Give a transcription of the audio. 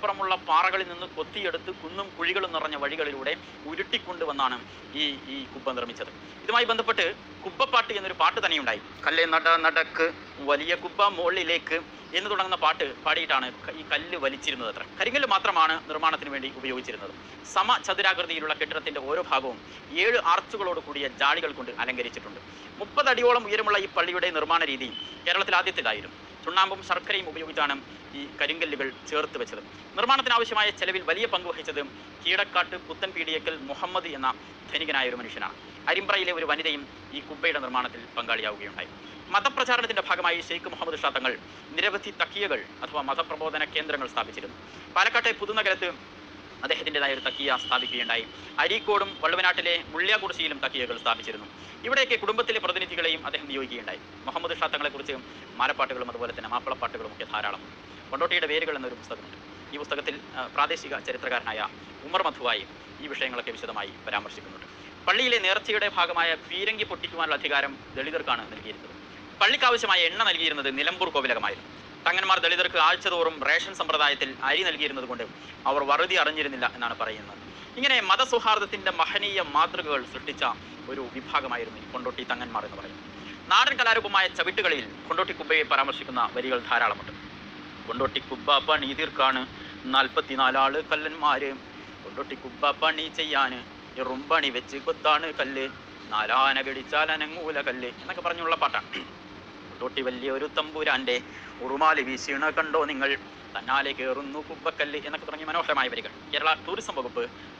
അപ്പുറമുള്ള പാറകളിൽ നിന്ന് കൊത്തിയെടുത്ത് കുന്നും കുഴികളും നിറഞ്ഞ വഴികളിലൂടെ ഉരുട്ടിക്കൊണ്ടുവന്നാണ് ഈ ഈ കുബ്ബ നിർമ്മിച്ചത് ഇതുമായി ബന്ധപ്പെട്ട് കുബ്ബപ്പാട്ട് എന്നൊരു പാട്ട് തന്നെയുണ്ടായി കല്ല് നട നടക്ക് വലിയ കുബ്ബ മുകളിലേക്ക് എന്ന് തുടങ്ങുന്ന പാട്ട് പാടിയിട്ടാണ് ക- ഈ കല്ല് വലിച്ചിരുന്നത് അത്ര കരിങ്കല്ല് മാത്രമാണ് നിർമ്മാണത്തിന് വേണ്ടി ഉപയോഗിച്ചിരുന്നത് സമചതുരാകൃതിയിലുള്ള കെട്ടിടത്തിന്റെ ഓരോ ഭാഗവും ഏഴ് ആർച്ചുകളോട് കൂടിയ ജാളികൾ കൊണ്ട് അലങ്കരിച്ചിട്ടുണ്ട് മുപ്പത് അടിയോളം ഉയരമുള്ള ഈ പള്ളിയുടെ നിർമ്മാണ രീതി കേരളത്തിൽ ആദ്യത്തേതായിരുന്നു ചുണ്ണാമ്പും ശർക്കരയും ഉപയോഗിച്ചാണ് ഈ കരിങ്കല്ലുകൾ ചേർത്ത് വെച്ചത് നിർമ്മാണത്തിന് ആവശ്യമായ ചെലവിൽ വലിയ പങ്ക് വഹിച്ചത് കീടക്കാട്ട് പുത്തൻപീടിയക്കൽ മുഹമ്മദ് എന്ന ധനികനായ ഒരു മനുഷ്യനാണ് അരിമ്പ്രയിലെ ഒരു വനിതയും ഈ കുബ്ബയുടെ നിർമ്മാണത്തിൽ പങ്കാളിയാവുകയുണ്ടായി മതപ്രചാരണത്തിന്റെ ഭാഗമായി ഷെയ്ഖ് മുഹമ്മദ് ഷാ തങ്ങൾ നിരവധി തക്കിയകൾ അഥവാ മതപ്രബോധന കേന്ദ്രങ്ങൾ സ്ഥാപിച്ചിരുന്നു പാലക്കാട്ടെ പുതുനഗരത്ത് അദ്ദേഹത്തിൻ്റെതായ ഒരു തക്കിയ സ്ഥാപിക്കുകയുണ്ടായി അരീക്കോടും വള്ളുവനാട്ടിലെ മുള്ളിയാകുറിശിയിലും തക്കിയകൾ സ്ഥാപിച്ചിരുന്നു ഇവിടെയൊക്കെ കുടുംബത്തിലെ പ്രതിനിധികളെയും അദ്ദേഹം നിയോഗിക്കുകയുണ്ടായി മുഹമ്മദ് ഷാ തങ്ങളെക്കുറിച്ച് മാലപ്പാട്ടുകളും അതുപോലെ തന്നെ മാപ്പിളപ്പാട്ടുകളും ഒക്കെ ധാരാളമുണ്ട് കൊണ്ടോട്ടിയുടെ വേരുകൾ എന്നൊരു പുസ്തകമുണ്ട് ഈ പുസ്തകത്തിൽ ആ, പ്രാദേശിക ചരിത്രകാരനായ ഉമർ മധുവായി ഈ വിഷയങ്ങളൊക്കെ വിശദമായി പരാമർശിക്കുന്നുണ്ട് പള്ളിയിലെ നേർച്ചയുടെ ഭാഗമായ പീരങ്കി പൊട്ടിക്കുവാനുള്ള അധികാരം ദളിതർക്കാണ് നൽകിയിരുന്നത് പള്ളിക്കാവശ്യമായ എണ്ണ നൽകിയിരുന്നത് നിലമ്പൂർ കോവിലകമായിരുന്നു തങ്ങന്മാർ ദളിതർക്ക് ആഴ്ചതോറും റേഷൻ സമ്പ്രദായത്തിൽ അരി നൽകിയിരുന്നത് കൊണ്ട് അവർ വറുതി അറിഞ്ഞിരുന്നില്ല എന്നാണ് പറയുന്നത് ഇങ്ങനെ മതസൗഹാർദ്ദത്തിന്റെ മഹനീയ മാതൃകകൾ സൃഷ്ടിച്ച ഒരു വിഭാഗമായിരുന്നു ഈ കൊണ്ടോട്ടി തങ്ങന്മാർ എന്ന് പറയുന്നത് നാടൻ കലാരൂപമായ ചവിട്ടുകളിൽ കൊണ്ടോട്ടി കുബ്ബയെ പരാമർശിക്കുന്ന വരികൾ ധാരാളമുണ്ട് കൊണ്ടോട്ടി കുബ്ബ പണി തീർക്കാണ് നാൽപ്പത്തിനാലാള് കല്ലന്മാര് കൊണ്ടോട്ടി കുബ്ബ പണി ചെയ്യാന് എറുമ്പണി വെച്ച് കൊത്താണ് കല്ല് നാലാന പിടിച്ചാൽ അനങ്ങൂല കല്ല് എന്നൊക്കെ പറഞ്ഞുള്ള പാട്ടാണ് കൊണ്ടോട്ടി വലിയൊരു തമ്പുരാന്റെ ഉറുമാല് വീശീണ കണ്ടോ നിങ്ങൾ തന്നാലെ കയറുന്നു കുബ്ബക്കല്ല് എന്നൊക്കെ തുടങ്ങിയ മനോഹരമായ വരികൾ കേരള ടൂറിസം വകുപ്പ്